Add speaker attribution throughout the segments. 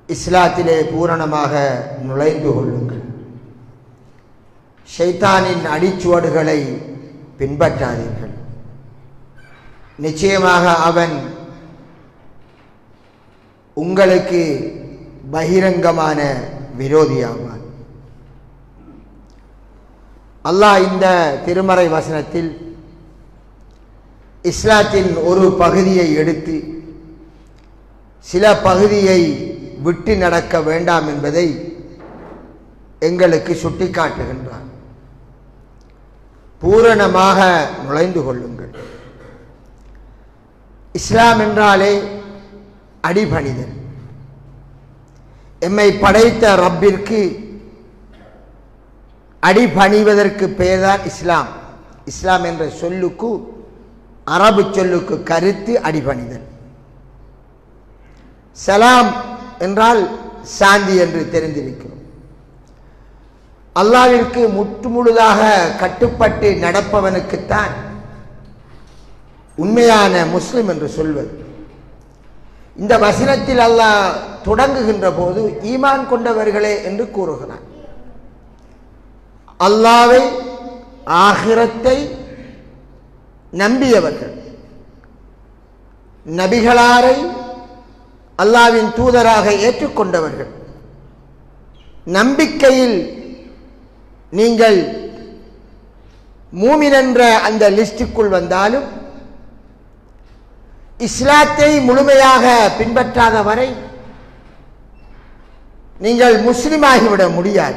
Speaker 1: இஸ்லாத்திலே பூரணமாக நுழைந்து கொள்ளுங்கள் ஷைத்தானின் அடிச்சுவடுகளை பின்பற்றாதீர்கள் நிச்சயமாக அவன் உங்களுக்கு பகிரங்கமான விரோதியாவான் அல்லாஹ் இந்த திருமறை வசனத்தில் இஸ்லாத்தின் ஒரு பகுதியை எடுத்து சில பகுதியை விட்டு நடக்க வேண்டாம் என்பதை எங்களுக்கு சுட்டிக்காட்டுகின்றார் பூரணமாக நுழைந்து கொள்ளுங்கள் இஸ்லாம் என்றாலே அடிபணிதல் எம்மை படைத்த ரப்பிற்கு அடிபணிவதற்கு பெயர்தான் இஸ்லாம் இஸ்லாம் என்ற சொல்லுக்கு அரபு சொல்லுக்கு கருத்து அடிபணிதல் சலாம் என்றால் சாந்தி என்று தெரிந்திருக்கிறோம் அல்லாவிற்கு முற்றுமுழுதாக கட்டுப்பட்டு நடப்பவனுக்குத்தான் உண்மையான முஸ்லிம் என்று சொல்வது இந்த வசனத்தில் அல்லாஹ் தொடங்குகின்ற போது ஈமான் கொண்டவர்களே என்று கூறுகிறான் அல்லாவை ஆகிரத்தை நம்பியவர்கள் நபிகளாரை அல்லாவின் தூதராக ஏற்றுக்கொண்டவர்கள் நம்பிக்கையில் நீங்கள் மூமின் என்ற அந்த லிஸ்டுக்குள் வந்தாலும் இஸ்லாத்தை முழுமையாக பின்பற்றாத வரை நீங்கள் முஸ்லிமாகிவிட முடியாது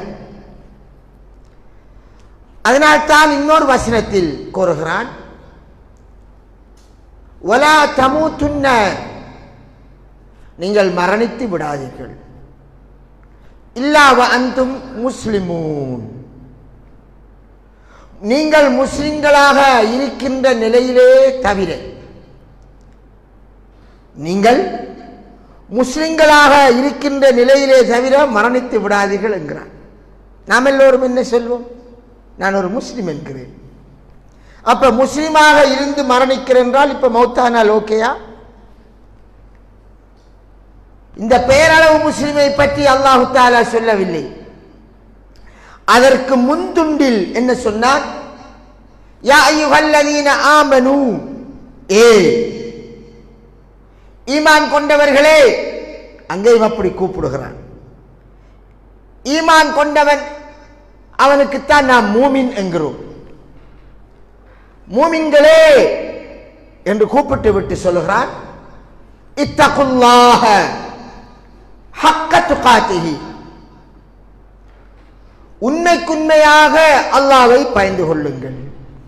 Speaker 1: அதனால் தான் இன்னொரு வசனத்தில் கூறுகிறான் ஒலா தமுத்துன்ன நீங்கள் மரணித்து விடாதீர்கள் இல்லாவ அந்தும் முஸ்லிமூன் நீங்கள் முஸ்லிம்களாக இருக்கின்ற நிலையிலே தவிர நீங்கள் முஸ்லிம்களாக இருக்கின்ற நிலையிலே தவிர மரணித்து விடாதீர்கள் என்கிறான் நாம் எல்லோரும் என்ன சொல்வோம் நான் ஒரு முஸ்லிம் என்கிறேன் அப்ப முஸ்லிமாக இருந்து மரணிக்கிறேன் என்றால் இப்ப மௌத்தானால் ஓகேயா இந்த பெயரளவு முஸ்லிமை பற்றி அல்லாஹு தாலா சொல்லவில்லை அதற்கு முந்துண்டில் என்ன சொன்னார் யா அய்யுஹல்லதீன ஆமனு ஏ ஈமான் கொண்டவர்களே அங்கேயும் அப்படி கூப்பிடுகிறான் ஈமான் கொண்டவன் அவனுக்குத்தான் நாம் மூமின் என்கிறோம் மூமின்களே என்று கூப்பிட்டு விட்டு சொல்லுகிறான் இத்தகுல்லாக ஹக்க துகாத்திகி உண்மைக்குண்மையாக அல்லாவை பயந்து கொள்ளுங்கள்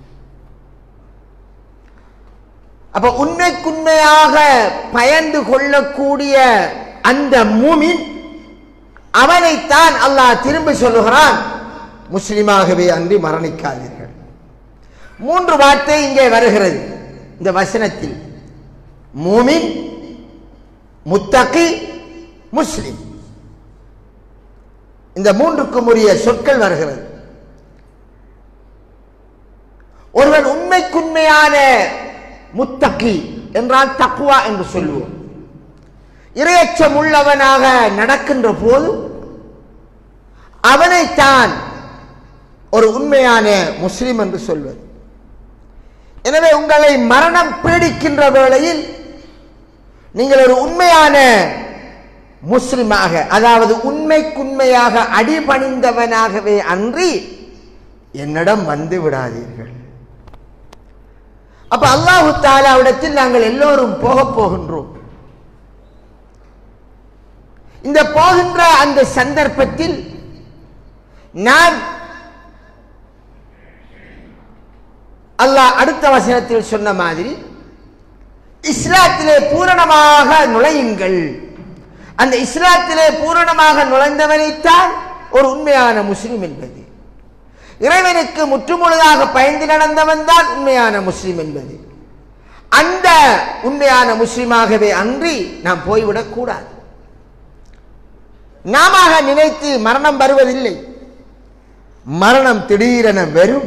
Speaker 1: அப்ப உண்மைக்குண்மையாக பயந்து கொள்ளக்கூடிய அந்த மூமின் அவனைத்தான் அல்லாஹ் திரும்ப சொல்லுகிறான் முஸ்லிமாகவே அன்றி மரணிக்காதீர்கள் மூன்று வார்த்தை இங்கே வருகிறது இந்த வசனத்தில் மூமின் முத்தகி முஸ்லிம் இந்த மூன்றுக்கும் உரிய சொற்கள் வருகிறது ஒருவன் உண்மைக்குண்மையான முத்தகி என்றால் தக்குவா என்று சொல்லுவோம் இரையச்சம் உள்ளவனாக நடக்கின்ற போது அவனைத்தான் ஒரு உண்மையான முஸ்லிம் என்று சொல்வது எனவே உங்களை மரணம் பீடிக்கின்ற வேளையில் நீங்கள் ஒரு உண்மையான முஸ்லிமாக அதாவது உண்மைக்குண்மையாக அடிபணிந்தவனாகவே அன்றி என்னிடம் வந்து விடாதீர்கள் அப்ப அல்லாஹு தாலாவிடத்தில் நாங்கள் எல்லோரும் போக போகின்றோம் இந்த போகின்ற அந்த சந்தர்ப்பத்தில் நான் அல்லாஹ் அடுத்த வசனத்தில் சொன்ன மாதிரி இஸ்லாத்திலே பூரணமாக நுழையுங்கள் அந்த இஸ்லாத்திலே பூரணமாக நுழைந்தவனைத்தான் ஒரு உண்மையான முஸ்லிம் என்பது இறைவனுக்கு முற்றுமுழுதாக பயந்து நடந்தவன் தான் உண்மையான முஸ்லிம் என்பது அந்த உண்மையான முஸ்லிமாகவே அன்றி நாம் போய்விடக் கூடாது நாம நினைத்து மரணம் வருவதில்லை மரணம் திடீரென வெறும்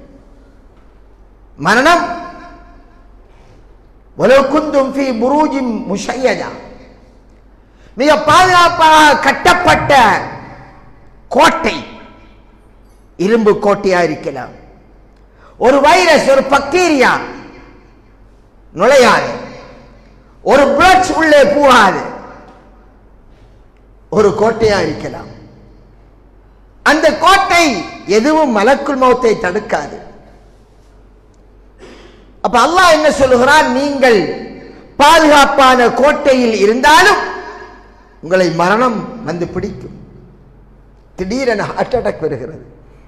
Speaker 1: மரணம் ولو كنتم في بروج مشيدة மிக பாதுகாப்பாக கட்டப்பட்ட கோட்டை இரும்பு கோட்டையா இருக்கலாம் ஒரு வைரஸ் ஒரு பாக்டீரியா நுழையாது ஒரு பிளட்ஸ் உள்ளே போகாது ஒரு கோட்டையா இருக்கலாம் அந்த கோட்டை எதுவும் மலக்குள் மௌத்தை தடுக்காது அப்ப அல்லாஹ் என்ன சொல்லுகிறான் நீங்கள் பாதுகாப்பான கோட்டையில் இருந்தாலும் உங்களை மரணம் வந்து பிடிக்கும் திடீரென ஹார்ட் அட்டாக் வருகிறது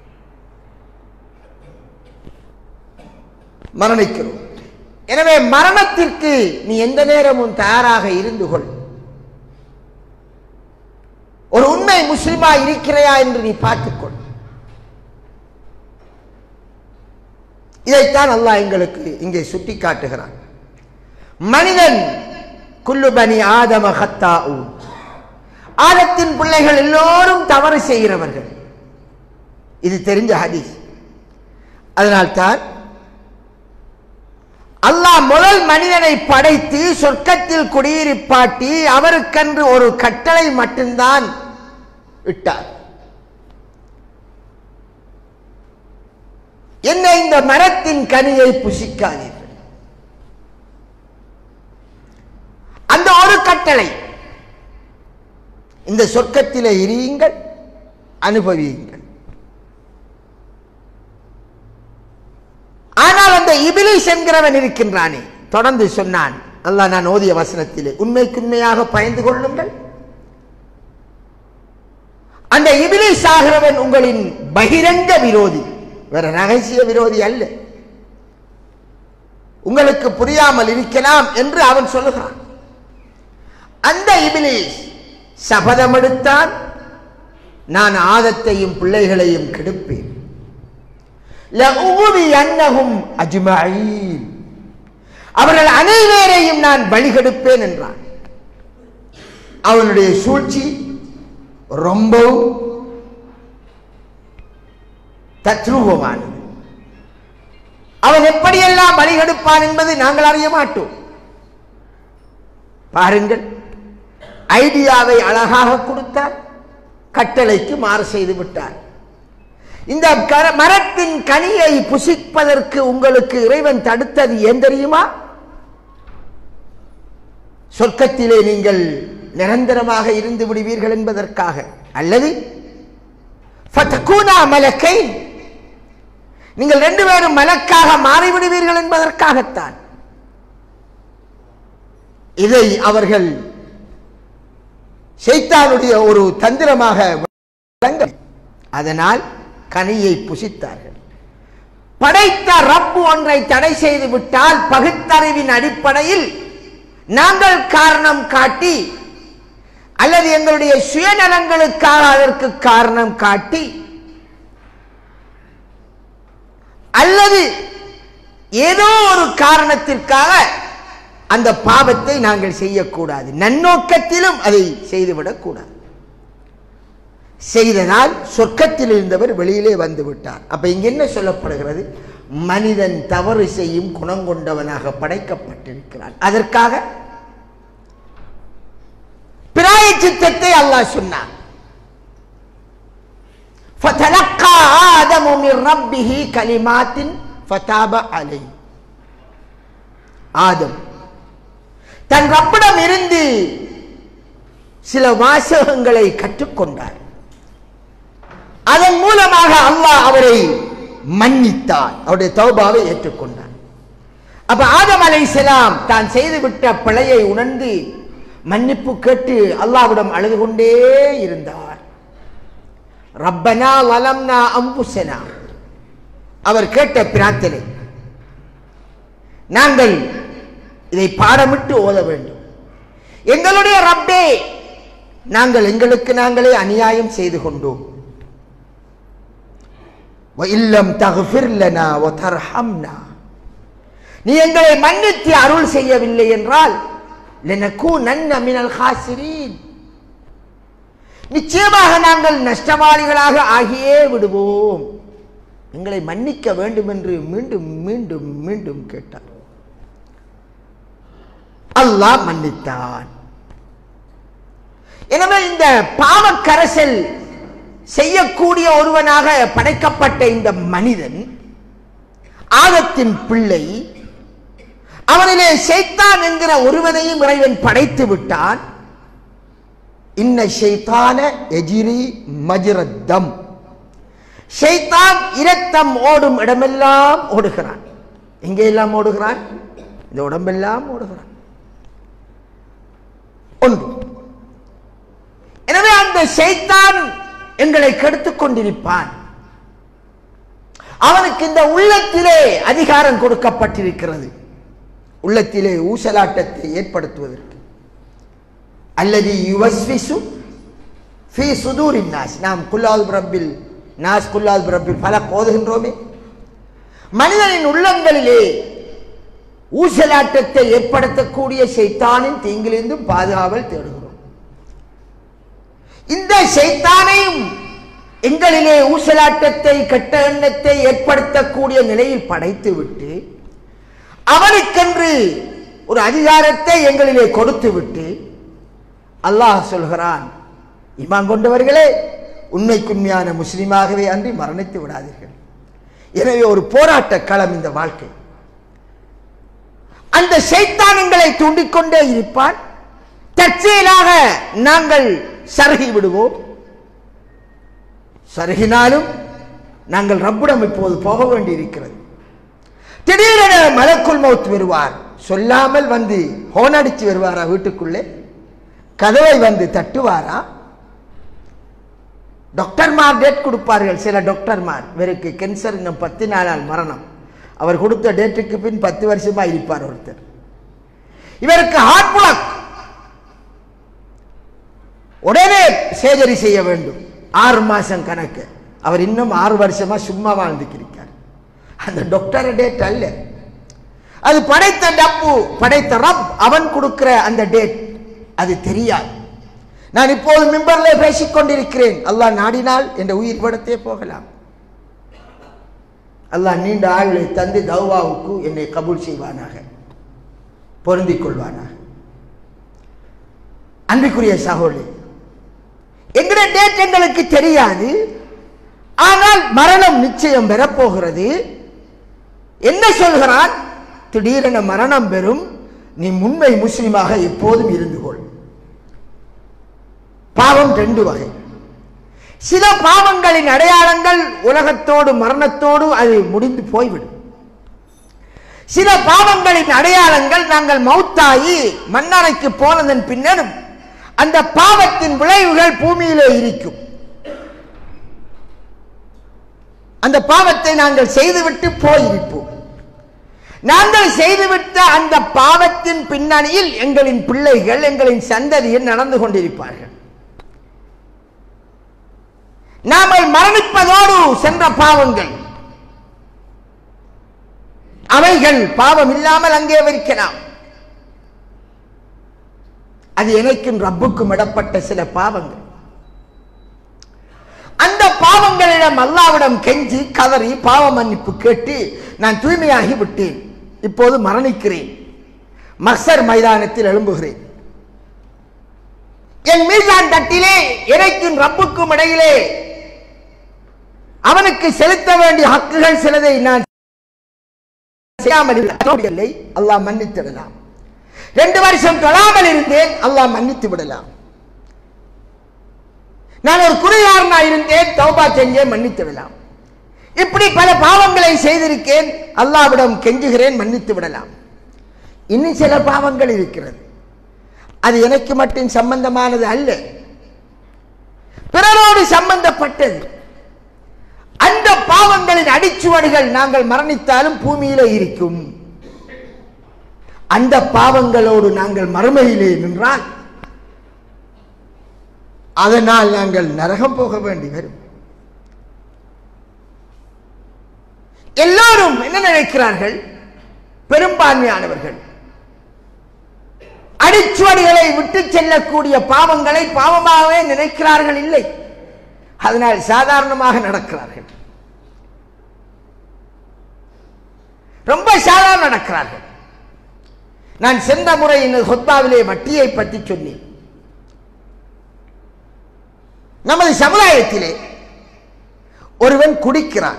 Speaker 1: மரணிக்கிறோம் எனவே மரணத்திற்கு நீ எந்த நேரமும் தயாராக இருந்து கொள் ஒரு உண்மை முஸ்லிமா இருக்கிறையா என்று நீ பார்த்துக்கொள் இதைத்தான் அல்லாஹ் எங்களுக்கு இங்கே சுட்டி காட்டுகிறான் மனிதன் குல்லு பனி ஆதம ஹத்தாஉ ஆதத்தின் பிள்ளைகள் எல்லோரும் தவறு செய்கிறவர்கள் இது தெரிஞ்ச ஹதீஸ் அதனால்தான் அல்லாஹ் முதல் மனிதனை படைத்து சொர்க்கத்தில் குடியிருப்பாட்டி அவருக்கென்று ஒரு கட்டளை மட்டும்தான் இட்டார் என்ன இந்த மரத்தின் கனியை புசிக்காதீர்கள் அந்த ஒரு கட்டளை இந்த சொர்க்கத்திலே இருயுங்கள் அனுபவியுங்கள் ஆனால் அந்த இபிலிஸ் என்கிறவன் இருக்கின்றானே தொடர்ந்து சொன்னான் அல்லாஹ் நான் ஓதிய வசனத்திலே உண்மைக்குண்மையாக பயந்து கொள்ளுங்கள் அந்த இபிலிஸ் ஆகிறவன் உங்களின் பகிரங்க விரோதி வேற ரகசிய விரோதி அல்ல உங்களுக்கு புரியாமல் இருக்கலாம் என்று அவன் சொல்லுகிறான் அந்த இபிலிஸ் சபதம் எடுத்தான் நான் ஆதத்தையும் பிள்ளைகளையும் கெடுப்பேன் லஉகுவியன்னஹும் அஜ்மஈன் அவர்கள் அனைவரையும் நான் பலிகெடுப்பேன் என்றான் அவனுடைய சூழ்ச்சி ரொம்பவும் தத்ரூபமானது அவன் எப்படியெல்லாம் பலிகெடுப்பான் என்பதை நாங்கள் அறிய மாட்டோம் பாருங்கள் ஐடியாவை அழகாக கொடுத்தார் கட்டளைக்கு மாறு செய்து விட்டார் இந்த கர- மரத்தின் கனியை புசிப்பதற்கு உங்களுக்கு இறைவன் தடுத்தது ஏன் தெரியுமா சொர்க்கத்திலே நீங்கள் நிரந்தரமாக இருந்து விடுவீர்கள் என்பதற்காக அல்லது ஃபதகூனா மலக்கை நீங்கள் ரெண்டு பேரும் மலக்காக மாறிவிடுவீர்கள் என்பதற்காகத்தான் இதை அவர்கள் ஷைத்தானுடைய ஒரு தந்திரமாக விளங்க அதனால் கனியை புசித்தார்கள் படைத்த ரப்பு ஒன்றை தடை செய்து விட்டால் பகுத்தறிவின் அடிப்படையில் நாங்கள் காரணம் காட்டி அல்லது எங்களுடைய சுயநலங்களுக்காக அதற்கு காரணம் காட்டி அல்லது ஏதோ ஒரு காரணத்திற்காக அந்த பாவத்தை நாங்கள் செய்யக்கூடாது நன்னோக்கத்திலும் அதை செய்துவிடக்கூடாது செய்தனால் சொர்க்கத்தில் இருந்தவர் வெளியிலே வந்து விட்டார் அப்ப இங்க என்ன சொல்லப்படுகிறது மனிதன் தவறு செய்யும் குணம் கொண்டவனாக படைக்கப்பட்டிருக்கிறான் அதற்காக பிராயச்சித்தத்தை அல்லாஹ் சொன்னான் فتلقى آدم من ربه كلمات فتاب عليه ஆதம் தன் ரப்பிடம் இருந்து சில வாசகங்களை கற்றுக்கொண்டார் அதன் மூலமாக அல்லாஹ் அவரை மன்னித்தான் அவருடைய தௌபாவை ஏற்றுக்கொண்டார் அப்ப ஆதம் அலைஹிஸ்ஸலாம் தான் செய்துவிட்ட பிழையை உணர்ந்து மன்னிப்பு கேட்டு அல்லாஹ்விடம் அழுது கொண்டே இருந்தார் ரப்பனா வலம்னா அம்புசனா அவர் கேட்ட பிரார்த்தனை நாங்கள் இதை பாடமிட்டு ஓத வேண்டும் எங்களுடைய ரப்பே நாங்கள் எங்களுக்கு நாங்களே அநியாயம் செய்து கொண்டோம் وَإِلَّمْ تَغْفِرْ لَنَا وَتَرْحَمْنَا நீ எங்களை மன்னித்து அருள் செய்யவில்லை என்றால் لَنَكُونَنَّ مِنَ الْخَاسِرِينَ நிச்சயமாக நாங்கள் நஷ்டவாளிகளாக ஆகியே விடுவோம் எங்களை மன்னிக்க வேண்டும் என்று மீண்டும் மீண்டும் மீண்டும் கேட்டார் அல்லாஹ் மன்னித்தான் எனவே இந்த பாவக்கரசல் செய்யக்கூடிய ஒருவனாக படைக்கப்பட்ட இந்த மனிதன் ஆகத்தின் பிள்ளை அவனிலே ஷைத்தான் என்கிற ஒருவனையும் இறைவன் படைத்து விட்டான் இன்ன ஷைத்தான எஜிரி மஜ்ரத்தம் ஷைத்தான் இரத்தம் ஓடும் இடமெல்லாம் ஓடுகிறான் எங்கெல்லாம் ஓடுகிறான் இந்த உடம்பெல்லாம் ஓடுகிறான் ஒன்று எனவே அந்த ஷைத்தான் எங்களை கெடுத்துக் கொண்டிருப்பான் அவனுக்கு இந்த உள்ளத்திலே அதிகாரம் கொடுக்கப்பட்டிருக்கிறது உள்ளத்திலே ஊசலாட்டத்தை ஏற்படுத்துவதற்கு அல்லது யுவஸ்விசு ஃபி சுதூரின் நாஸ் நாம் குல்லால் பிரபில் நாஸ் குல்லால் பிரபில் பல ஓதுகின்றோமே மனிதனின் உள்ளங்களிலே ஊசலாட்டத்தை ஏற்படுத்தக்கூடிய சைத்தானின் தீங்கிலிருந்தும் பாதுகாவல் தேடுகிறோம் இந்த சைத்தானையும் எங்களிலே ஊசலாட்டத்தை கெட்ட எண்ணத்தை ஏற்படுத்தக்கூடிய நிலையில் படைத்து விட்டு அவனுக்கென்று ஒரு அதிகாரத்தை எங்களிலே கொடுத்து விட்டு அல்லாஹ் சொல்கிறான் இமான் கொண்டவர்களே உண்மைக்குண்மையான முஸ்லிமாகவே அன்றி மரணித்து விடாதீர்கள் எனவே ஒரு போராட்ட களம் இந்த வாழ்க்கை அந்த சைத்தானங்களை தூண்டிக்கொண்டே இருப்பான் தற்செயலாக நாங்கள் சருகி விடுவோம் சருகினாலும் நாங்கள் ரப்பிடம் இப்போது போக வேண்டியிருக்கிறது திடீரென மலக்குள் மௌத் வருவார் சொல்லாமல் வந்து ஹோன் அடிச்சு வருவாரா வீட்டுக்குள்ளே கதவை வந்து தட்டுவாரா டாக்டர்மார் டேட் கொடுப்பார்கள் சில டாக்டர்மார் இவருக்கு கேன்சர் இன்னும் பத்து நாளால் மரணம் அவர் கொடுத்த டேட்டுக்கு பின் பத்து வருஷமா இருப்பார் ஒருத்தர் இவருக்கு ஹார்ட் பிளாக் உடனே சேஜரி செய்ய வேண்டும் ஆறு மாசம் கணக்கு அவர் இன்னும் ஆறு வருஷமா சும்மா வாழ்ந்துக்கிருக்கார் அந்த டாக்டர் டேட் அல்ல அது படைத்த டப்பு படைத்த ரப் அவன் கொடுக்கிற அந்த டேட் அது தெரியாது நான் இப்போது மிம்பர்ல பேசிக் கொண்டிருக்கிறேன் அல்லாஹ் நாடினால் என்ற உயிர் படத்தே போகலாம் அல்லாஹ் நீண்ட ஆயுளை தந்து தௌவாவுக்கு என்னை கபூல் செய்வானாக பொருந்திக் கொள்வானாக அன்பிற்குரிய சகோதரி எங்களுடைய டேட் எங்களுக்கு தெரியாது ஆனால் மரணம் நிச்சயம் பெறப்போகிறது என்ன சொல்கிறான் திடீரென மரணம் பெறும் நீ உண்மை முஸ்லிமாக எப்போதும் இருந்து கொள் பாவம் ரெண்டு வகை சில பாவங்களின் அடையாளங்கள் உலகத்தோடு மரணத்தோடு அது முடிந்து போய்விடும் சில பாவங்களின் அடையாளங்கள் நாங்கள் மௌத்தாகி மண்ணறைக்கு போனதன் பின்னரும் அந்த பாவத்தின் விளைவுகள் பூமியிலே இருக்கும் அந்த பாவத்தை நாங்கள் செய்துவிட்டு போயிருப்போம் நாங்கள் செய்துவிட்ட அந்த பாவத்தின் பின்னணியில் எங்களின் பிள்ளைகள் எங்களின் சந்ததியில் நடந்து கொண்டிருப்பார்கள் நாமல் மரணிப்பதோடு சென்ற பாவங்கள் அவைகள் பாவம் இல்லாமல் அங்கே வைக்கலாம் அது எனக்கும் ரப்புக்கும் இடப்பட்ட சில பாவங்கள் அந்த பாவங்களிடம் அல்லாவிடம் கெஞ்சி கதறி பாவ மன்னிப்பு கேட்டு நான் தூய்மையாகி விட்டேன் இப்போது மரணிக்கிறேன் மக்சர் மைதானத்தில் எழும்புகிறேன் என் மீசான் தட்டிலே எனக்கும் ரப்புக்கும் இடையிலே அவனுக்கு செலுத்த வேண்டிய ஹக்குகள் சிலதை நான் செய்யாமல் இல்லை அல்லாஹ் மன்னித்திடலாம் ரெண்டு வருஷம் தொழாமல் இருந்தேன் அல்லாஹ் மன்னித்து விடலாம் நான் ஒரு குறையாரனா இருந்தேன் தௌபா செஞ்சேன் மன்னித்து விடலாம் இப்படி பல பாவங்களை செய்திருக்கேன் அல்லாவிடம் கெஞ்சுகிறேன் மன்னித்து விடலாம் இன்னும் சில பாவங்கள் இருக்கிறது அது எனக்கு மட்டும் சம்பந்தமானது அல்ல பிறரோடு சம்பந்தப்பட்டது அந்த பாவங்களின் அடிச்சுவடுகள் நாங்கள் மரணித்தாலும் பூமியிலே இருக்கும் அந்த பாவங்களோடு நாங்கள் மறுமையிலே நின்றால் அதனால் நாங்கள் நரகம் போக வேண்டி வரும் எல்லாரும் என்ன நினைக்கிறார்கள் பெரும்பான்மையானவர்கள் அடிச்சுவடுகளை விட்டு செல்லக்கூடிய பாவங்களை பாவமாகவே நினைக்கிறார்கள் இல்லை அதனால் சாதாரணமாக நடக்கிறார்கள் ரொம்ப சாதாரண நடக்கிறார்கள் நான் சென்ற முறை இந்த ஹொத்தாவிலே வட்டியை பற்றி சொன்னேன் நமது சமுதாயத்திலே ஒருவன் குடிக்கிறான்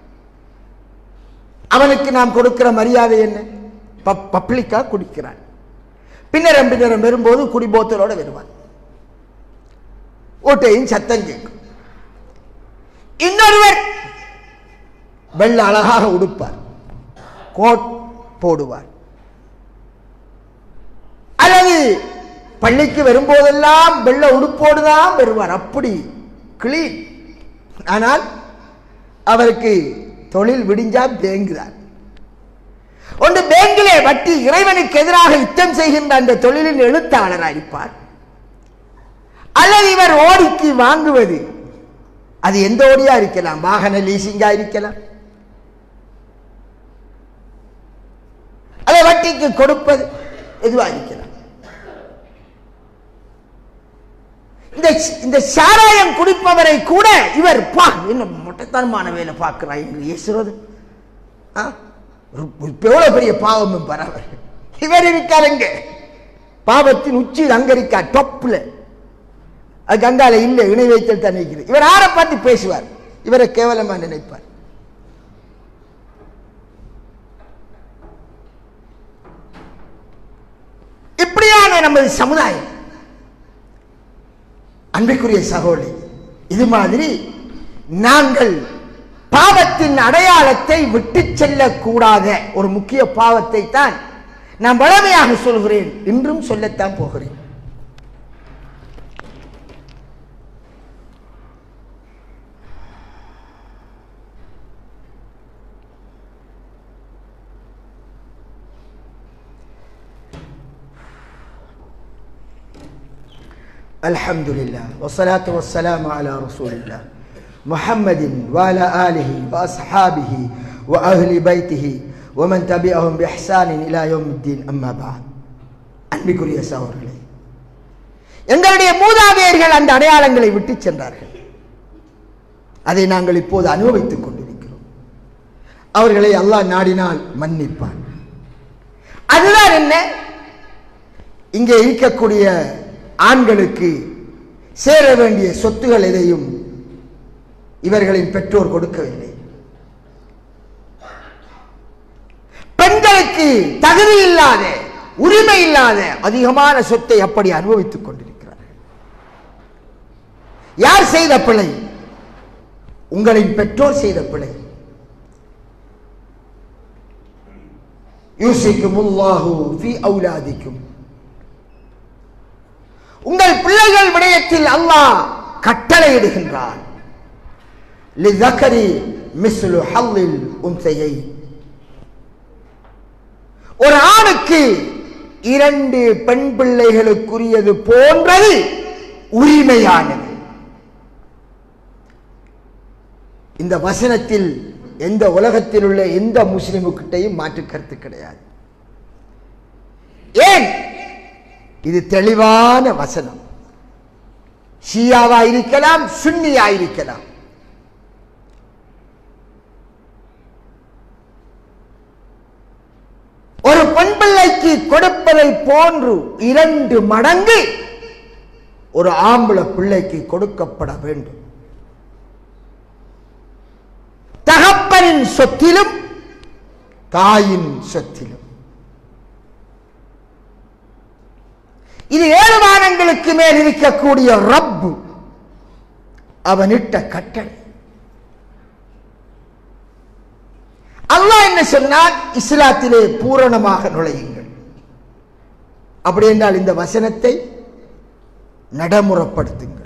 Speaker 1: அவனுக்கு நாம் கொடுக்கிற மரியாதை என்ன பப்- பப்ளிக்கா குடிக்கிறான் பின்னரம் பின்னரம் வரும்போது குடிபோத்தலோட வருவான் ஓட்டையும் சத்தம் கேட்கும் இன்னொருவர் வெள்ள அழகாக உடுப்பார் கோட் போடுவார் அல்லது பள்ளிக்கு வரும்போதெல்லாம் வெள்ள உடுப்போடு தான் வருவார் அப்படி கிளீன் ஆனால் அவருக்கு தொழில் விடிஞ்சா பேங்குதான் ஒன்று பேங்கிலே வட்டி இறைவனுக்கு எதிராக யுத்தம் செய்கின்ற அந்த தொழிலின் எழுத்தாளராக இருப்பார் அல்லது இவர் ஓடிக்கு வாங்குவது அது எந்த ஓடியா இருக்கலாம் வாகன லீசிங்கா இருக்கலாம் அதை வட்டிக்கு கொடுப்பது எதுவா இருக்கலாம் இந்த இந்த சாராயம் குடிப்பவரை கூட இவர் பா என்ன மொட்டைத்தனமான வேலை பார்க்கிறாய் என்று ஏசுறது ஆ? ஒரு- ஒரு எவ்வளவு பெரிய பாவமும் பரவ இவர் இருக்காருங்க பாவத்தின் உச்சி அங்க இருக்கா டொப்ல அது கங்கால இல்ல இணை வைத்தல் தான் இருக்கிறது இவர் யாரை பார்த்து பேசுவார் இவரை கேவலமா நினைப்பார் இப்படியான நமது சமுதாயம் அன்பிற்குரிய சகோதரி இது மாதிரி நாங்கள் பாவத்தின் அடையாளத்தை விட்டு செல்லக்கூடாத ஒரு முக்கிய பாவத்தை தான் நான் வளமையாக சொல்கிறேன் இன்றும் சொல்லத்தான் போகிறேன் الحمد لله والصلاة والسلام على رسول الله محمد وعلى آله وأصحابه وأهل بيته ومن تبعهم بإحسان إلى يوم الدين أما بعد அன்பிற்குரிய சகோதரர்களே எங்களுடைய மூதாதையர்கள் அந்த அடையாளங்களை விட்டு சென்றார்கள் அதை நாங்கள் இப்போது அனுபவித்துக் கொண்டிருக்கிறோம் அவர்களை அல்லாஹ் நாடினால் மன்னிப்பான் அதுதான் என்ன இங்கே இருக்கக்கூடிய ஆண்களுக்கு சேர வேண்டிய சொத்துகள் எதையும் இவர்களின் பெற்றோர் கொடுக்கவில்லை பெண்களுக்கு தகுதி இல்லாத உரிமை இல்லாத அதிகமான சொத்தை அப்படி அனுபவித்துக் கொண்டிருக்கிறார்கள் யார் செய்த பிழை உங்களின் பெற்றோர் செய்த பிழை யூசிக்கும் உல்லாஹு ஃபி அவுலாதிக்கும் உங்கள் பிள்ளைகள் விடயத்தில் அல்லாஹ் கட்டளையிடுகின்றான் லிதக்கரி மிஸ்லு ஹல்லில் உன்சையை ஒரு ஆணுக்கு இரண்டு பெண் பிள்ளைகளுக்குரியது போன்றது உரிமையானது இந்த வசனத்தில் எந்த உலகத்தில் உள்ள எந்த முஸ்லிமுக்கிட்டையும் மாற்று கருத்து கிடையாது ஏன் இது தெளிவான வசனம் ஷியாவா இருக்கலாம் சுன்னியா இருக்கலாம் ஒரு பெண் பிள்ளைக்கு கொடுப்பதை போன்று இரண்டு மடங்கு ஒரு ஆம்பளை பிள்ளைக்கு கொடுக்கப்பட வேண்டும் தகப்பனின் சொத்திலும் தாயின் சொத்திலும் இது ஏழு வானங்களுக்கு மேல் இருக்கக்கூடிய ரப்பு அவனிட்ட கட்டளை அல்லாஹ் என்ன சொன்னார் இஸ்லாத்திலே பூரணமாக நுழையுங்கள் அப்படி என்றால் இந்த வசனத்தை நடைமுறைப்படுத்துங்கள்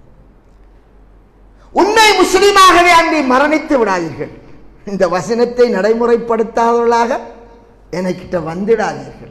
Speaker 1: உண்மை முஸ்லீமாகவே அன்றி மரணித்து விடாதீர்கள் இந்த வசனத்தை நடைமுறைப்படுத்தாதவர்களாக எனக்கிட்ட வந்துடாதீர்கள்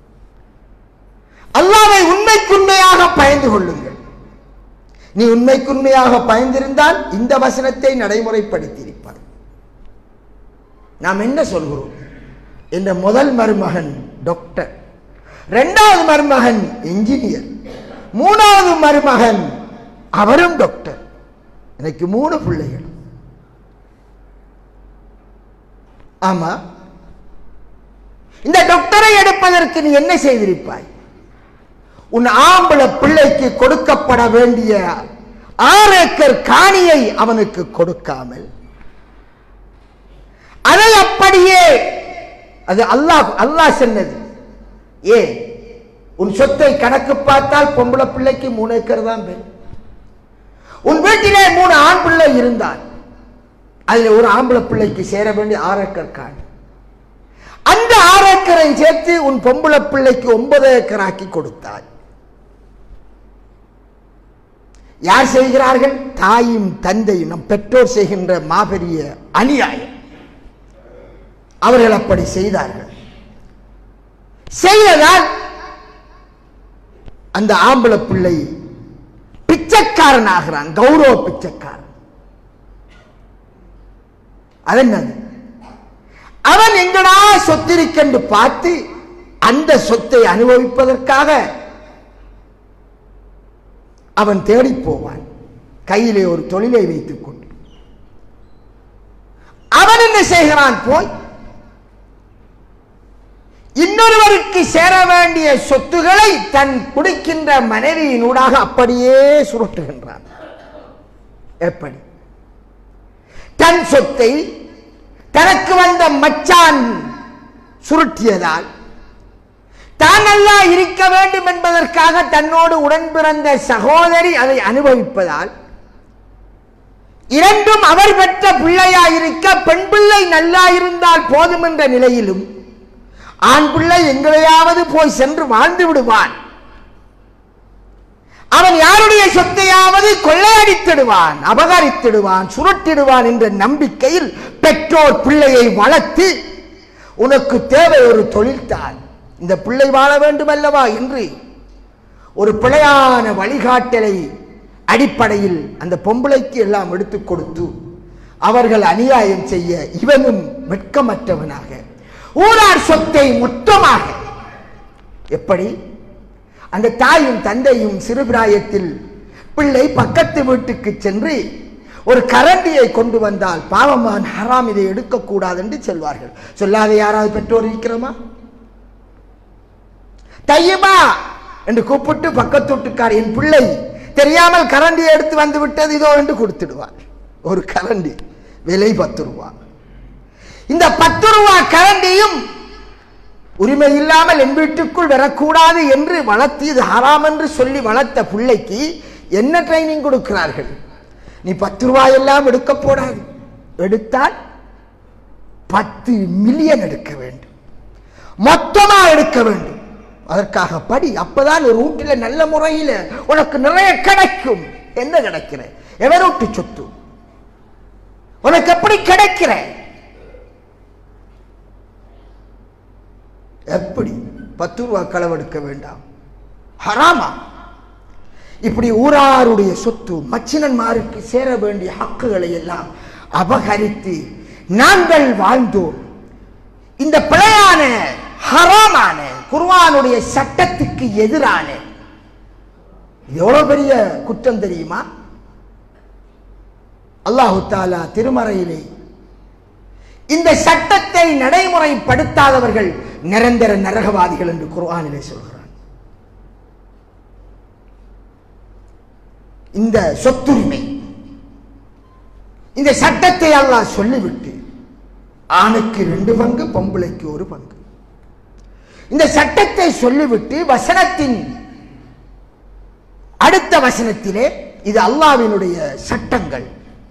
Speaker 1: அல்லாவை உண்மைக்குண்மையாக பயந்து கொள்ளுங்கள் நீ உண்மைக்குண்மையாக பயந்திருந்தால் இந்த வசனத்தை நடைமுறைப்படுத்தியிருப்பார் நாம் என்ன சொல்கிறோம் என்ற முதல் மருமகன் டாக்டர் இரண்டாவது மருமகன் இன்ஜினியர் மூணாவது மருமகன் அவரும் டாக்டர் எனக்கு மூணு பிள்ளைகள் ஆமா இந்த டாக்டரை எடுப்பதற்கு நீ என்ன செய்திருப்பாய் உன் ஆம்பளை பிள்ளைக்கு கொடுக்கப்பட வேண்டிய ஆறு ஏக்கர் காணியை அவனுக்கு கொடுக்காமல் அதை அப்படியே அது அல்லாஹ் அல்லாஹ் சொன்னது ஏ உன் சொத்தை கணக்கு பார்த்தால் பொம்பளை பிள்ளைக்கு மூணு ஏக்கர் தான் பெண் உன் வீட்டிலே மூணு ஆண் பிள்ளை இருந்தால் அதுல ஒரு ஆம்பளை பிள்ளைக்கு சேர வேண்டிய ஆறு ஏக்கர் காணி அந்த ஆறு ஏக்கரை சேர்த்து உன் பொம்பளை பிள்ளைக்கு ஒன்பது ஏக்கர் ஆக்கி கொடுத்தாய் யார் செய்கிறார்கள் தாயும் தந்தையும் நம் பெற்றோர் செய்கின்ற மாபெரிய அநியாயம் அவர்கள் அப்படி செய்தார்கள் செய்ததால் அந்த ஆம்பளை பிள்ளை பிச்சைக்காரன் ஆகிறான் கௌரவ பிச்சைக்காரன் அதென்னது அவன் எங்கடா சொத்திருக்கென்று பார்த்து அந்த சொத்தை அனுபவிப்பதற்காக அவன் தேடி போவான் கையிலே ஒரு தொழிலை வைத்துக் கொண்டு அவன் என்ன செய்கிறான் போய் இன்னொருவருக்கு சேர வேண்டிய சொத்துக்களை தன் குடிக்கின்ற மனைவியினூடாக அப்படியே சுருட்டுகின்றான் எப்படி தன் சொத்தை தனக்கு வந்த மச்சான் சுருட்டியதால் தான் நல்லா இருக்க வேண்டும் என்பதற்காக தன்னோடு உடன் பிறந்த சகோதரி அதை அனுபவிப்பதால் இரண்டும் அவர் பெற்ற பிள்ளையாயிருக்க பெண் பிள்ளை நல்லா இருந்தால் போதும் என்ற நிலையிலும் ஆண் பிள்ளை எங்களையாவது போய் சென்று வாழ்ந்து விடுவான் அவன் யாருடைய சொத்தையாவது கொள்ளையடித்திடுவான் அபகரித்திடுவான் சுருட்டிடுவான் என்ற நம்பிக்கையில் பெற்றோர் பிள்ளையை வளர்த்து உனக்கு தேவை ஒரு தொழில்தான் இந்த பிள்ளை வாழ வேண்டும் அல்லவா என்று ஒரு பிழையான வழிகாட்டலை அடிப்படையில் அந்த பொம்பளைக்கு எல்லாம் எடுத்துக் கொடுத்து அவர்கள் அநியாயம் செய்ய இவனும் வெட்கமற்றவனாக ஊரார் சொத்தை மொத்தமாக எப்படி அந்த தாயும் தந்தையும் சிறுபிராயத்தில் பிள்ளை பக்கத்து வீட்டுக்கு சென்று ஒரு கரண்டியை கொண்டு வந்தால் பாவமான் ஹராம் இதை எடுக்கக்கூடாது என்று சொல்வார்கள் சொல்லாத யாராவது பெற்றோர் இருக்கிறோமா தையமா என்று கூப்பிட்டு பக்கத்து வீட்டுக்கார் என் பிள்ளை தெரியாமல் கரண்டியை எடுத்து வந்து விட்டது இதோ என்று கொடுத்துடுவார் ஒரு கரண்டி விலை பத்து ரூபா இந்த பத்து ரூபா கரண்டியும் உரிமை இல்லாமல் என் வீட்டுக்குள் வரக்கூடாது என்று வளர்த்து இது ஹராம் என்று சொல்லி வளர்த்த பிள்ளைக்கு என்ன ட்ரைனிங் கொடுக்கிறார்கள் நீ பத்து ரூபாய் எல்லாம் எடுக்க போடாது எடுத்தால் பத்து மில்லியன் எடுக்க வேண்டும் மொத்தமா எடுக்க வேண்டும் அதற்காக படி அப்பதான் ஒரு வீட்டில் நல்ல முறையில் உனக்கு நிறைய கிடைக்கும் என்ன கிடைக்கிற எவரூட்டு சொத்து உனக்கு எப்படி கிடைக்கிற எப்படி பத்து ரூபா களவெடுக்க வேண்டாம் ஹராமா இப்படி ஊராருடைய சொத்து மச்சினன்மாருக்கு சேர வேண்டிய ஹக்குகளை எல்லாம் அபகரித்து நாங்கள் வாழ்ந்தோம் இந்த பிழையான ஹராமான குர்ஆனுடைய சட்டத்துக்கு எதிரான இது எவ்வளவு பெரிய குற்றம் தெரியுமா அல்லாஹு தாலா திருமறையிலே இந்த சட்டத்தை நடைமுறைப்படுத்தாதவர்கள் நிரந்தர நரகவாதிகள் என்று குர்ஆனிலே சொல்கிறான் இந்த சொத்துரிமை இந்த சட்டத்தை அல்லாஹ் சொல்லிவிட்டு ஆணுக்கு ரெண்டு பங்கு பொம்பளைக்கு ஒரு பங்கு இந்த சட்டத்தை சொல்லிவிட்டு வசனத்தின் அடுத்த வசனத்திலே இது அல்லாவினுடைய சட்டங்கள்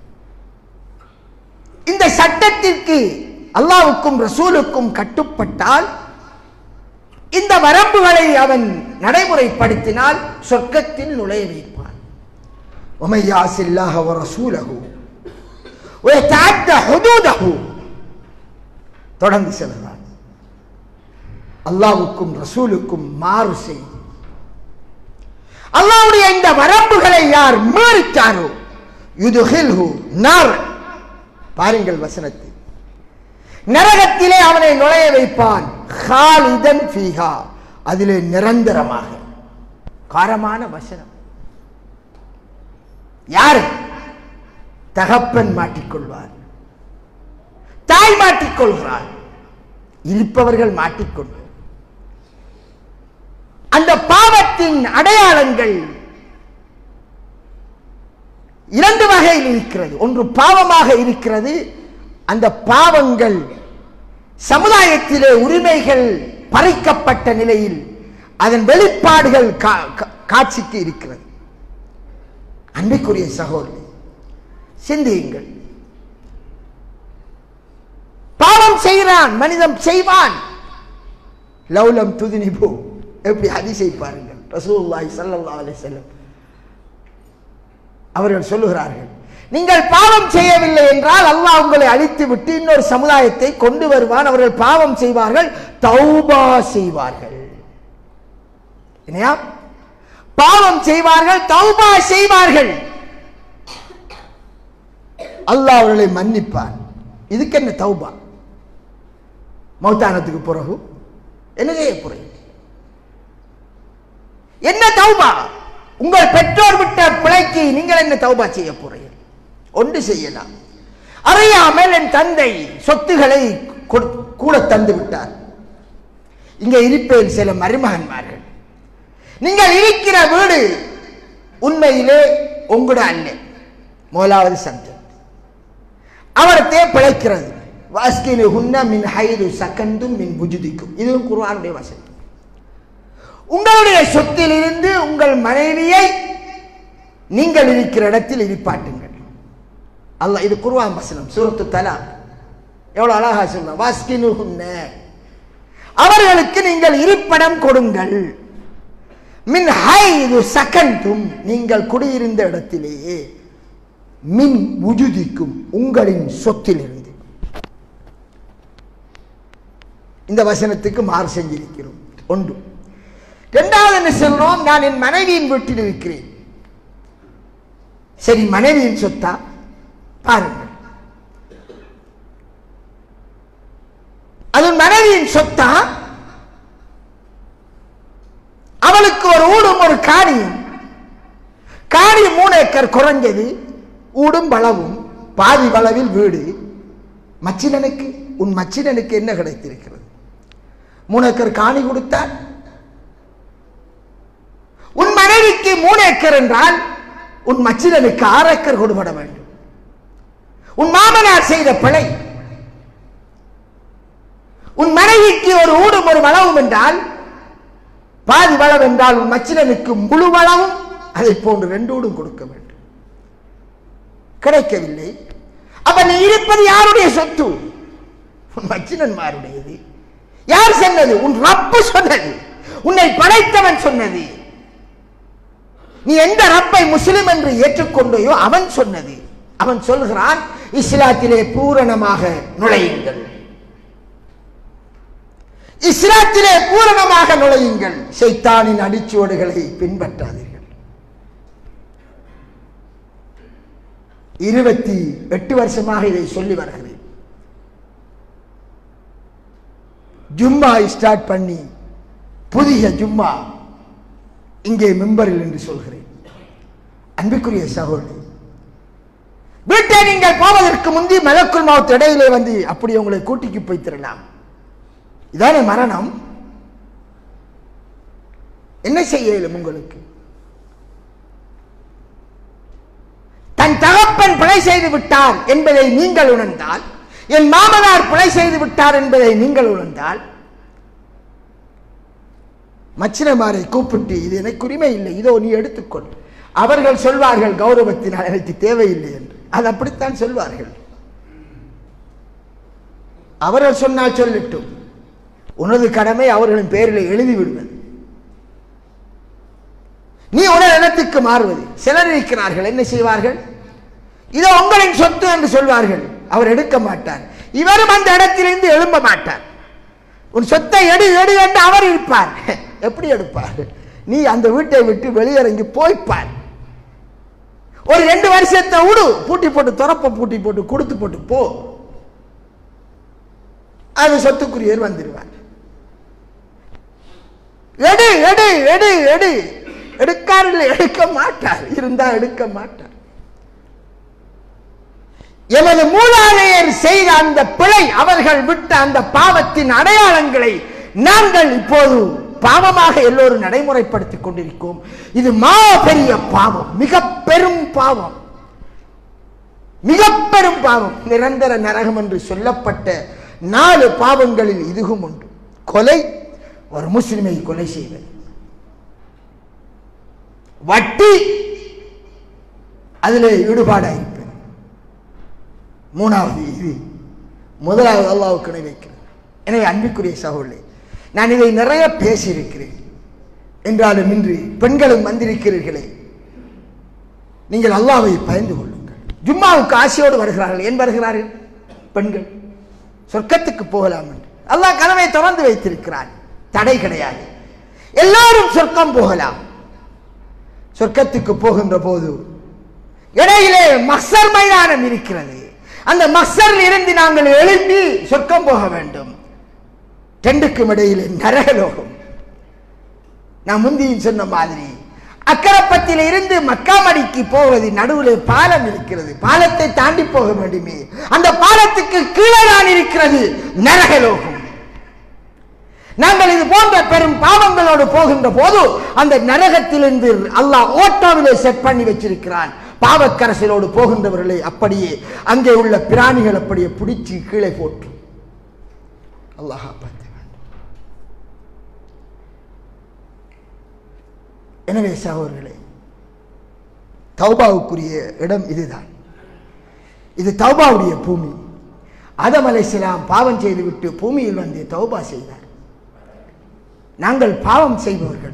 Speaker 1: இந்த சட்டத்திற்கு அல்லாவுக்கும் ரசூலுக்கும் கட்டுப்பட்டால் இந்த வரம்புகளை அவன் நடைமுறைப்படுத்தினால் சொர்க்கத்தில் நுழைய வைப்பான் ومن يعص الله ورسوله ويتعدى حدوده தொடர்ந்து செல்கிறான் அல்லாவுக்கும் ரசூலுக்கும் மாறு செய் அல்லாவுடைய இந்த வரம்புகளை யார் மீறித்தாரோ யுதுஹில்ஹு நார் பாருங்கள் வசனத்தை நரகத்திலே அவனை நுழைய வைப்பான் ஹாலிதன் ஃபீஹா அதிலே நிரந்தரமாக காரமான வசனம் யாரு தகப்பன் மாட்டிக்கொள்வார் தாய் மாட்டிக்கொள்கிறார் இருப்பவர்கள் மாட்டிக்கொண்டு அந்த பாவத்தின் அடையாளங்கள் இரண்டு வகையில் இருக்கிறது ஒன்று பாவமாக இருக்கிறது அந்த பாவங்கள் சமுதாயத்திலே உரிமைகள் பறிக்கப்பட்ட நிலையில் அதன் வெளிப்பாடுகள் கா- கா- காட்சிக்கு இருக்கிறது அன்பிற்குரிய சகோதரி சிந்தியுங்கள் பாவம் செய்கிறான் மனிதன் செய்வான் லௌலம் துதினிபு எப்படி ஹதீஸை பாருங்கள் ரசூலுல்லாஹி ஸல்லல்லாஹு அலைஹி வஸல்லம் அவர்கள் சொல்லுகிறார்கள் நீங்கள் பாவம் செய்யவில்லை என்றால் அல்லாஹ் உங்களை அழித்து விட்டு இன்னொரு சமுதாயத்தை கொண்டு வருவான் அவர்கள் பாவம் செய்வார்கள் தௌபா செய்வார்கள் இல்லையா பாவம் செய்வார்கள் தௌபா செய்வார்கள் அல்லாஹ் அவர்களை மன்னிப்பான் இதுக்கு என்ன தௌபா மௌத்தானத்துக்கு பிறகு என்ன செய்ய போறீங்க என்ன தௌபா உங்கள் பெற்றோர் விட்ட பிழைக்கு நீங்கள் என்ன தௌபா செய்ய போறீங்க ஒன்று செய்யலாம் அறியாமல் என் தந்தை சொத்துக்களை கொடு- கூட தந்து விட்டார் இங்க இருப்பேன் சில மருமகன்மார்கள் நீங்கள் இருக்கிற வீடு உண்மையிலே உங்களோட அண்ணன் முதலாவது சப்ஜெக்ட் அவரத்தே பிழைக்கிறது வாஸ்கினு ஹுன்ன மின் ஹைது சக்கந்தும் மின் புஜுதிக்கும் இதுவும் குர்ஆனுடைய வசனம் உங்களுடைய சொத்திலிருந்து உங்கள் மனைவியை நீங்கள் இருக்கிற இடத்தில் இருப்பாட்டுங்கள் அல்லாஹ் இது குர்ஆன் வசனம் சூரத்து தலா எவ்வளவு அழகா சொல்ல வாஸ்கினு ஹுன்ன அவர்களுக்கு நீங்கள் இருப்பிடம் கொடுங்கள் மின் ஹைது சக்கந்தும் நீங்கள் குடியிருந்த இடத்திலேயே மின் உஜுதிக்கும் உங்களின் சொத்திலிருந்து இந்த வசனத்துக்கு மாறு செஞ்சிருக்கிறோம் ஒன்று இரண்டாவது என்ன சொல்றோம் நான் என் மனைவியின் வீட்டில் இருக்கிறேன் சரி மனைவியின் சொத்தா பாருங்கள் அது மனைவியின் சொத்தா அவளுக்கு ஒரு ஊடும் ஒரு காணியும் காணி மூணு ஏக்கர் குறைஞ்சது ஊடும் வளவும் பாதி வளவில் வீடு மச்சினனுக்கு உன் மச்சினனுக்கு என்ன கிடைத்திருக்கிறது மூணு ஏக்கர் காணி கொடுத்தார் உன் மனைவிக்கு மூணு ஏக்கர் என்றால் உன் மச்சினனுக்கு ஆறு ஏக்கர் கொடுபட வேண்டும் உன் மாமனார் செய்த பிழை உன் மனைவிக்கு ஒரு ஊடும் ஒரு வளவும் என்றால் பாதி வளம் என்றால் உன் மச்சினனுக்கு முழு வளவும் அதை போன்று ரெண்டு ஊடும் கொடுக்க வேண்டும் கிடைக்கவில்லை அப்ப நீ இருப்பது யாருடைய சொத்து உன் மச்சினன்மாருடையது யார் சொன்னது உன் ரப்பு சொன்னது உன்னை படைத்தவன் சொன்னது நீ எந்த ரப்பை முஸ்லிம் என்று ஏற்றுக்கொண்டையோ அவன் சொன்னது அவன் சொல்கிறான் இஸ்லாத்திலே பூரணமாக நுழையுங்கள் இஸ்லாத்திலே பூரணமாக நுழையுங்கள் சைத்தானின் அடிச்சுவடுகளை பின்பற்றாதீர்கள் இருபத்தி எட்டு வருஷமாக இதை சொல்லி வருகிறேன் ஜும்மா ஸ்டார்ட் பண்ணி புதிய ஜும்மா இங்கே மெம்பரில் என்று சொல்கிறேன் அன்புக்குரிய சகோதரி வீட்டை நீங்கள் போவதற்கு முந்தி மலக்குள் மாவட்ட இடையிலே வந்து அப்படி உங்களை கூட்டிக்கு போய் தரலாம் இதானே மரணம் என்ன செய்ய இயலும் உங்களுக்கு தன் தகப்பன் பிழை செய்து விட்டார் என்பதை நீங்கள் உணர்ந்தால் என் மாமனார் பிழை செய்து விட்டார் என்பதை நீங்கள் உணர்ந்தால் மச்சினமாரை கூப்பிட்டு இது எனக்கு உரிமை இல்லை இதோ நீ எடுத்துக்கொள் அவர்கள் சொல்வார்கள் கௌரவத்தினால் எனக்கு தேவையில்லை என்று அது அப்படித்தான் சொல்வார்கள் அவர்கள் சொன்னால் சொல்லட்டும் உனது கடமை அவர்களின் பெயரில் எழுதி விடுவது நீ உடல் இடத்துக்கு மாறுவது சிலர் இருக்கிறார்கள் என்ன செய்வார்கள் இதோ உங்களின் சொத்து என்று சொல்வார்கள் அவர் எடுக்க மாட்டார் இவரும் அந்த இடத்திலிருந்து எழும்ப மாட்டார் உன் சொத்தை எடு எடு என்று அவர் இருப்பார் எப்படி எடுப்பார் நீ அந்த வீட்டை விட்டு வெளியிறங்கி போய்ப்பார் ஒரு ரெண்டு வருஷத்தை விடு பூட்டி போட்டு துறப்ப பூட்டி போட்டு கொடுத்து போட்டு போ அது சொத்துக்குரியர் வந்துடுவார் எடு எடு எடு எடு எடுக்காரில் எடுக்க மாட்டார் இருந்தா எடுக்க மாட்டார் எமது மூலாதையர் செய்த அந்த பிழை அவர்கள் விட்ட அந்த பாவத்தின் அடையாளங்களை நாங்கள் இப்போது பாவமாக எல்லோரும் நடைமுறைப்படுத்திக் கொண்டிருக்கோம் இது மா பெரிய பாவம் மிக பெரும் பாவம் மிக பெரும் பாவம் நிரந்தர நரகம் என்று சொல்லப்பட்ட நாலு பாவங்களில் இதுவும் உண்டு கொலை ஒரு முஸ்லிமை கொலை செய்வது வட்டி அதில் ஈடுபாடாயிருப்பது மூணாவது இது முதலாவது அல்லாவுக்கு இணை வைக்கிறது எனவே அன்பிற்குரிய சகோதரே நான் இதை நிறைய பேசியிருக்கிறேன் என்றாலும் இன்று பெண்களும் வந்திருக்கிறீர்களே நீங்கள் அல்லாவை பயந்து கொள்ளுங்கள் ஜும்மாவுக்கு ஆசையோடு வருகிறார்கள் ஏன் வருகிறார்கள் பெண்கள் சொர்க்கத்துக்கு போகலாம் என்று அல்லாஹ் கதவை திறந்து வைத்திருக்கிறான் தடை கிடையாது எல்லாரும் சொர்க்கம் போகலாம் சொர்க்கத்துக்கு போகின்ற போது இடையிலே மக்சர் மைதானம் இருக்கிறது அந்த மக்சரில் இருந்து நாங்கள் எழும்பி சொர்க்கம் போக வேண்டும் ரெண்டுக்கும் இடையிலே நரகலோகம் நான் முந்தியும் சொன்ன மாதிரி அக்கரப்பத்தில் இருந்து மக்காமடிக்கு போவது நடுவில் பாலம் இருக்கிறது பாலத்தை தாண்டி போக வேண்டுமே அந்த பாலத்துக்கு கீழே தான் இருக்கிறது நரகலோகம் நாங்கள் இது போன்ற பெரும் பாவங்களோடு போகின்ற போது அந்த நரகத்திலிருந்து அல்லாஹ் ஓட்டோவிலே செட் பண்ணி வச்சிருக்கிறான் பாவக்கரசலோடு போகின்றவர்களை அப்படியே அங்கே உள்ள பிராணிகள் அப்படியே பிடிச்சு கீழே போட்டு அல்லாஹ் பார்த்து எனவே சகோதரர்களே தௌபாவுக்குரிய இடம் இதுதான் இது தௌபாவுடைய பூமி ஆதம் அலைஹிஸ்ஸலாம் பாவம் செய்துவிட்டு பூமியில் வந்து தௌபா செய்தார் நாங்கள் பாவம் செய்பவர்கள்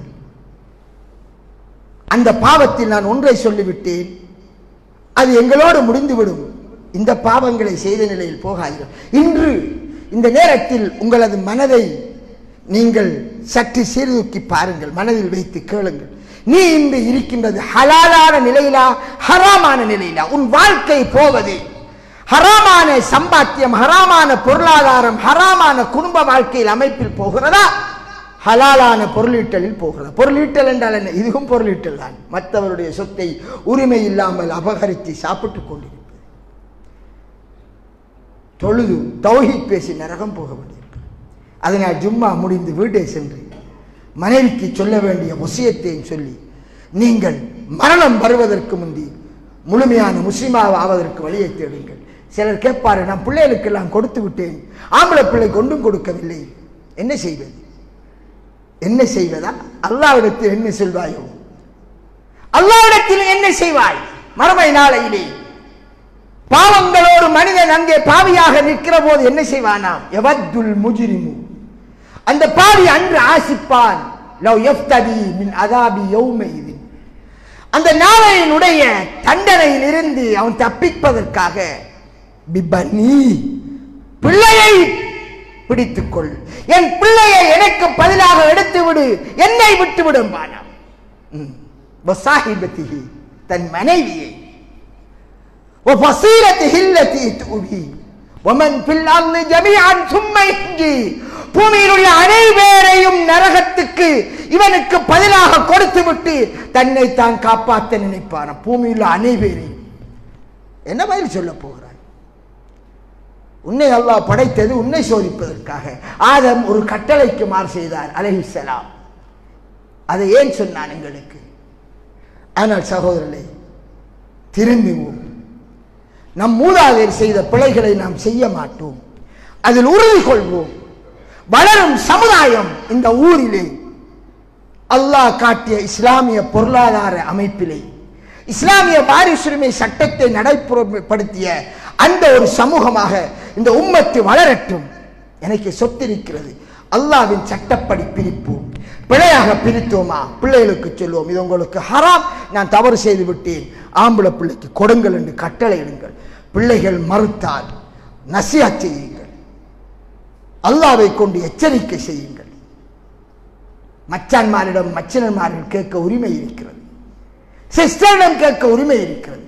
Speaker 1: அந்த பாவத்தில் நான் ஒன்றை சொல்லிவிட்டேன் அது எங்களோடு முடிந்துவிடும் இந்த பாவங்களை செய்த நிலையில் போகாதீர்கள் இன்று இந்த நேரத்தில் உங்களது மனதை நீங்கள் சற்று சீர்தூக்கி பாருங்கள் மனதில் வைத்து கேளுங்கள் நீ இன்று இருக்கின்றது ஹலாலான நிலையிலா ஹராமான நிலையிலா உன் வாழ்க்கை போவது ஹராமான சம்பாத்தியம் ஹராமான பொருளாதாரம் ஹராமான குடும்ப வாழ்க்கையில் அமைப்பில் போகிறதா ஹலாலான பொருளீட்டலில் போகிறது பொருளீட்டல் என்றால் என்ன இதுவும் பொருளீட்டல் தான் மற்றவருடைய சொத்தை உரிமை இல்லாமல் அபகரித்து சாப்பிட்டுக் கொண்டிருப்பது தொழுது தௌஹி பேசி நரகம் போக வேண்டியிருக்கு அதனால் ஜும்மா முடிந்து வீட்டை சென்று மனைவிக்கு சொல்ல வேண்டிய விஷயத்தையும் சொல்லி நீங்கள் மரணம் வருவதற்கு முந்தி முழுமையான முஸ்லிமாக ஆவதற்கு வழியை தேடுங்கள் சிலர் கேட்பாரு நான் பிள்ளைகளுக்கெல்லாம் கொடுத்து விட்டேன் ஆம்பளை பிள்ளை கொண்டும் கொடுக்கவில்லை என்ன செய்வது என்ன செய்வதா அல்லாவிடத்தில் என்ன சொல்வாயோ அல்லாவிடத்தில் என்ன செய்வாய் மறுமை நாளையிலே பாவங்களோடு மனிதன் அங்கே பாவியாக நிற்கிற போது என்ன செய்வானாம் எவத்துல் முஜிரிமு அந்த பாவி அன்று ஆசிப்பான் லவ் எஃப்ததி மின் அதாபி யௌமைதின் அந்த நாளையினுடைய தண்டனையில் இருந்து அவன் தப்பிப்பதற்காக பிபனி பிள்ளையை பிடித்துக்கொள் என் பிள்ளையை எனக்கு பதிலாக எடுத்து விடு என்னை விட்டு விடும் பானம் வசாஹிபத்திஹி தன் மனைவியை وفصيلته التي تؤوي ومن في الارض جميعا ثم ينجي பூமியில் உள்ள அனைவரையும் நரகத்துக்கு இவனுக்கு பதிலாக கொடுத்து விட்டு தன்னை தான் காப்பாற்ற நினைப்பான பூமியில் உள்ள அனைவரையும் என்ன பதில் சொல்ல போகிறான் உன்னை அல்லாஹ் படைத்தது உன்னை சோதிப்பதற்காக ஆதம் ஒரு கட்டளைக்கு மாறு செய்தார் அலஹிசலாம் அதை ஏன் சொன்னான் எங்களுக்கு ஆனால் சகோதரர்களே திரும்புவோம் நம் மூதாதையர் செய்த பிழைகளை நாம் செய்ய மாட்டோம் அதில் உறுதி கொள்வோம் வளரும் சமுதாயம் இந்த ஊரிலே அல்லாஹ் காட்டிய இஸ்லாமிய பொருளாதார அமைப்பிலே இஸ்லாமிய வாரிசுரிமை சட்டத்தை நடைமுறைப்படுத்திய அந்த ஒரு சமூகமாக இந்த உம்மத்து வளரட்டும் எனக்கு சொத்து இருக்கிறது அல்லாவின் சட்டப்படி பிரிப்போம் பிழையாக பிரித்தோமா பிள்ளைகளுக்கு சொல்லுவோம் இது உங்களுக்கு ஹராம் நான் தவறு செய்து விட்டேன் ஆம்பளை பிள்ளைக்கு கொடுங்கள் என்று கட்டளையிடுங்கள் பிள்ளைகள் மறுத்தால் நசியா செய்யுங்கள் அல்லாவை கொண்டு எச்சரிக்கை செய்யுங்கள் மச்சான்மாரிடம் மச்சினன்மார்கள் கேட்க உரிமை இருக்கிறது சிஸ்டரிடம் கேட்க உரிமை இருக்கிறது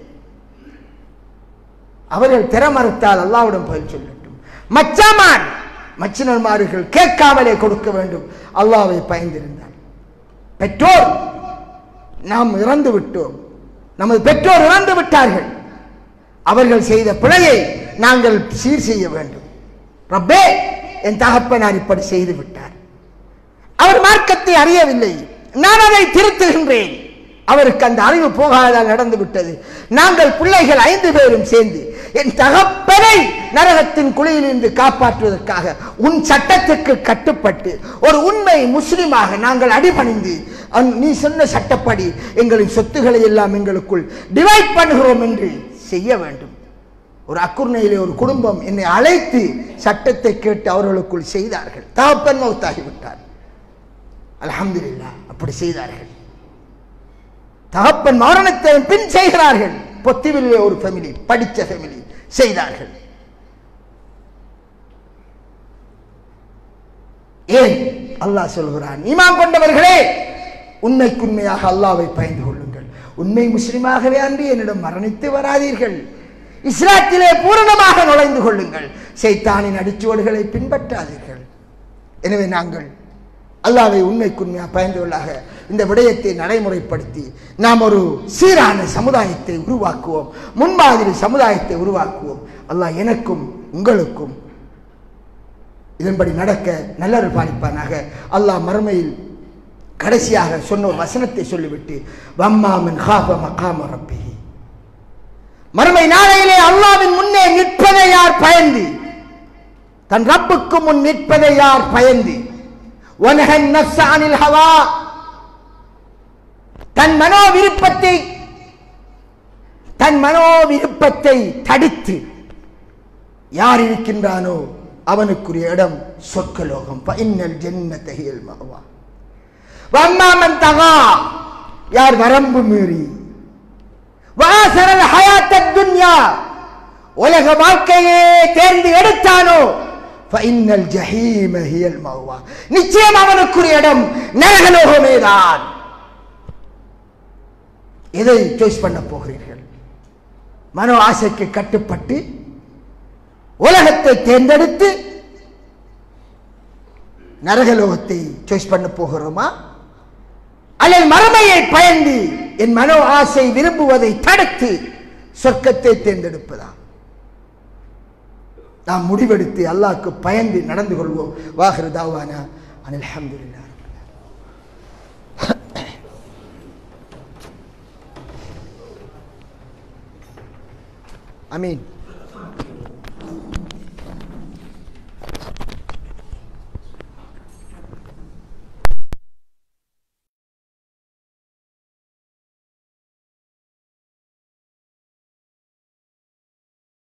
Speaker 1: அவர்கள் திற மறுத்தால் அல்லாவிடம் பதில் சொல்லட்டும் மச்சாமான் மச்சினன்மார்கள் கேட்காமலே கொடுக்க வேண்டும் அல்லாவை பயந்திருந்தார் பெற்றோர் நாம் இறந்து விட்டோம் நமது பெற்றோர் இறந்து விட்டார்கள் அவர்கள் செய்த பிழையை நாங்கள் சீர் செய்ய வேண்டும் ரப்பே என் தகப்பனார் இப்படி செய்து விட்டார் அவர் மார்க்கத்தை அறியவில்லை நான் அதை திருத்துகின்றேன் அவருக்கு அந்த அறிவு போகாதால் நடந்து விட்டது நாங்கள் பிள்ளைகள் ஐந்து பேரும் சேர்ந்து என் தகப்பனை நரகத்தின் குழியிலிருந்து காப்பாற்றுவதற்காக உன் சட்டத்துக்கு கட்டுப்பட்டு ஒரு உண்மை முஸ்லிமாக நாங்கள் அடிபணிந்து அந்- நீ சொன்ன சட்டப்படி எங்களின் சொத்துக்களை எல்லாம் எங்களுக்குள் டிவைட் பண்ணுகிறோம் என்று செய்ய வேண்டும் ஒரு அக்குர்ணையிலே ஒரு குடும்பம் என்னை அழைத்து சட்டத்தை கேட்டு அவர்களுக்குள் செய்தார்கள் தகப்பன் மௌத்தாகிவிட்டார் அல்ஹம்துலில்லாஹ் அப்படி செய்தார்கள் தகப்பன் மரணத்தை பின் செய்கிறார்கள் பொத்திவிலே ஒரு ஃபேமிலி படித்த ஃபேமிலி செய்தார்கள் ஏன் அல்லாஹ் சொல்கிறான் ஈமான் கொண்டவர்களே உண்மைக்குண்மையாக அல்லாவை பயந்து கொள்ளுங்கள் உண்மை முஸ்லிமாகவே அன்றி என்னிடம் மரணித்து வராதீர்கள் இஸ்லாத்திலே பூரணமாக நுழைந்து கொள்ளுங்கள் சைத்தானின் அடிச்சுவடுகளை பின்பற்றாதீர்கள் எனவே நாங்கள் அல்லாவை உண்மைக்குண்மையாக பயந்துள்ளாக இந்த விடயத்தை நடைமுறைப்படுத்தி நாம் ஒரு சீரான சமுதாயத்தை உருவாக்குவோம் முன்மாதிரி சமுதாயத்தை உருவாக்குவோம் அல்லாஹ் எனக்கும் உங்களுக்கும் இதன்படி நடக்க நல்லவர் பாலிப்பானாக அல்லாஹ் மறுமையில் கடைசியாக சொன்ன ஒரு வசனத்தை சொல்லிவிட்டு வம்மாமின் ஹாப மகாம ரப்பி மறுமை நாளையிலே அல்லாவின் முன்னே நிற்பதை யார் பயந்து தன் ரப்புக்கு முன் நிற்பதை யார் பயந்து ஒனஹன் நஃப்ஸ அனில் ஹவா தன் மனோ விருப்பத்தை தன் மனோ விருப்பத்தை தடுத்து யார் இருக்கின்றானோ அவனுக்குரிய இடம் சொர்க்கலோகம் இன்னல் ஜென்னத ஹியல் மஅவா வம்மாமன் தகா யார் வரம்பு மீறி வாசரல் ஹயாத்தத் துன்யா உலக வாழ்க்கையே தேர்ந்து எடுத்தானோ ஃபைன்னல் ஜஹீம ஹியல் மஅவா நிச்சயம் அவனுக்குரிய இடம் நரகலோகமே தான் எதை சாய்ஸ் பண்ண போகிறீர்கள் மனோ ஆசைக்கு கட்டுப்பட்டு உலகத்தை தேர்ந்தெடுத்து நரகலோகத்தை சாய்ஸ் பண்ண போகிறோமா அல்லது மறுமையை பயந்து என் மனோ ஆசை விரும்புவதை தடுத்து சொர்க்கத்தை தேர்ந்தெடுப்பதா நாம் முடிவெடுத்து அல்லாஹ்க்கு பயந்து நடந்து கொள்வோம் வாஹிரு தாவானா அனில் அல்ஹம்துலில்லாஹ் அமீன்